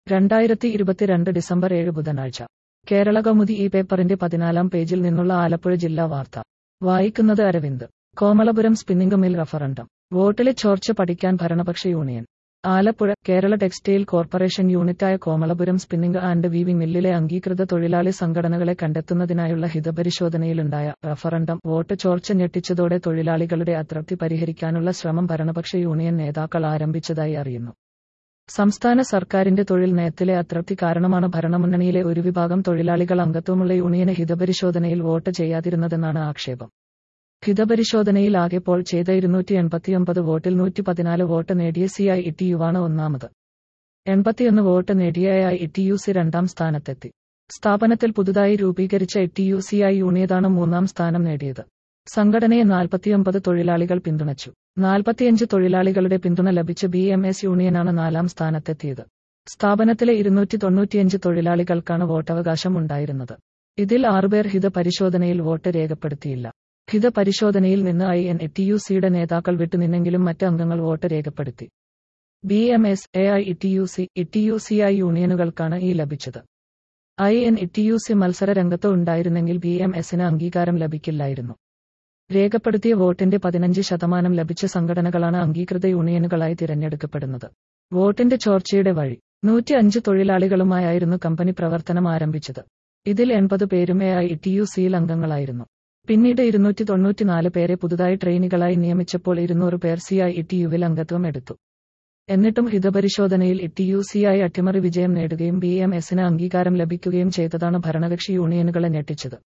രണ്ടായിരത്തി ഇരുപത്തിരണ്ട് ഡിസംബർ ഏഴ് ബുധനാഴ്ച കേരള കൗമുദി ഈ പേപ്പറിന്റെ പതിനാലാം പേജിൽ നിന്നുള്ള ആലപ്പുഴ ജില്ലാ വാർത്ത വായിക്കുന്നത് Aravind Komalapuram spinning mill referendum വോട്ടിലെ ചോർച്ച പഠിക്കാൻ ഭരണപക്ഷ union Alappuzha Kerala textile corporation യൂണിറ്റായ കോമളപുരം സ്പിന്നിംഗ് ആൻഡ് വീവിംഗ് മില്ലിലെ അംഗീകൃത തൊഴിലാളി സംഘടനകളെ കണ്ടെത്തുന്നതിനായുള്ള ഹിതപരിശോധനയിലുണ്ടായ റഫറണ്ടം വോട്ട് ചോർച്ച ഞെട്ടിച്ചതോടെ തൊഴിലാളികളുടെ അതൃപ്തി പരിഹരിക്കാനുള്ള ശ്രമം ഭരണപക്ഷ യൂണിയൻ നേതാക്കൾ ആരംഭിച്ചതായി അറിയുന്നു സംസ്ഥാന സർക്കാരിന്റെ തൊഴിൽ നയത്തിലെ അതൃപ്തി കാരണമാണ് ഭരണമുന്നണിയിലെ ഒരു വിഭാഗം തൊഴിലാളികൾ അംഗത്വമുള്ള യൂണിയന് ഹിതപരിശോധനയിൽ വോട്ട് ചെയ്യാതിരുന്നതെന്നാണ് ആക്ഷേപം ഹിതപരിശോധനയിൽ ആകെ പോൾ ചെയ്ത ഇരുന്നൂറ്റി എൺപത്തിയൊമ്പത് വോട്ടിൽ നൂറ്റി പതിനാല് വോട്ട് നേടിയ സി ഐ ഇ ടി യുവാണ് ഒന്നാമത് എൺപത്തിയൊന്ന് വോട്ട് നേടിയ I E T U C രണ്ടാം സ്ഥാനത്തെത്തി സ്ഥാപനത്തിൽ പുതുതായി രൂപീകരിച്ച E T U C I യൂണിയതാണ് മൂന്നാം സ്ഥാനം നേടിയത് സംഘടനയെ നാൽപ്പത്തിയൊമ്പത് തൊഴിലാളികൾ പിന്തുണച്ചു നാൽപ്പത്തിയഞ്ച് തൊഴിലാളികളുടെ പിന്തുണ ലഭിച്ച ബി എം എസ് യൂണിയനാണ് നാലാം സ്ഥാനത്തെത്തിയത് സ്ഥാപനത്തിലെ ഇരുന്നൂറ്റി തൊണ്ണൂറ്റിയഞ്ച് തൊഴിലാളികൾക്കാണ് വോട്ടവകാശം ഉണ്ടായിരുന്നത് ഇതിൽ ആറുപേർ ഹിത പരിശോധനയിൽ വോട്ട് രേഖപ്പെടുത്തിയില്ല ഹിത പരിശോധനയിൽ നിന്ന് ഐ എൻ ടി യു സിയുടെ നേതാക്കൾ വിട്ടുനിന്നെങ്കിലും മറ്റ് അംഗങ്ങൾ വോട്ട് രേഖപ്പെടുത്തി B M S A I T U C T U C I യൂണിയനുകൾക്കാണ് ഈ ലഭിച്ചത് I N T U C മത്സര രംഗത്ത് ഉണ്ടായിരുന്നെങ്കിൽ ബി എം എസിന് അംഗീകാരം ലഭിക്കില്ലായിരുന്നു രേഖപ്പെടുത്തിയ വോട്ടിന്റെ പതിനഞ്ച് ശതമാനം ലഭിച്ച സംഘടനകളാണ് അംഗീകൃത യൂണിയനുകളായി തിരഞ്ഞെടുക്കപ്പെടുന്നത് വോട്ടിന്റെ ചോർച്ചയുടെ വഴി നൂറ്റി അഞ്ച് തൊഴിലാളികളുമായായിരുന്നു കമ്പനി പ്രവർത്തനം ആരംഭിച്ചത് ഇതിൽ എൺപത് പേരും എ ഐ ടി യു സിയിൽ അംഗങ്ങളായിരുന്നു പിന്നീട് ഇരുന്നൂറ്റി തൊണ്ണൂറ്റിനാല് പേരെ പുതുതായി ട്രെയിനികളായി നിയമിച്ചപ്പോൾ ഇരുന്നൂറ് പേർ സി ഐ ഇ ടി യുവിൽ അംഗത്വം എടുത്തു എന്നിട്ടും ഹിതപരിശോധനയിൽ E T U C I അട്ടിമറി വിജയം നേടുകയും ബി എം എസിന് അംഗീകാരം ലഭിക്കുകയും ചെയ്തതാണ് ഭരണകക്ഷി യൂണിയനുകളെ ഞെട്ടിച്ചത്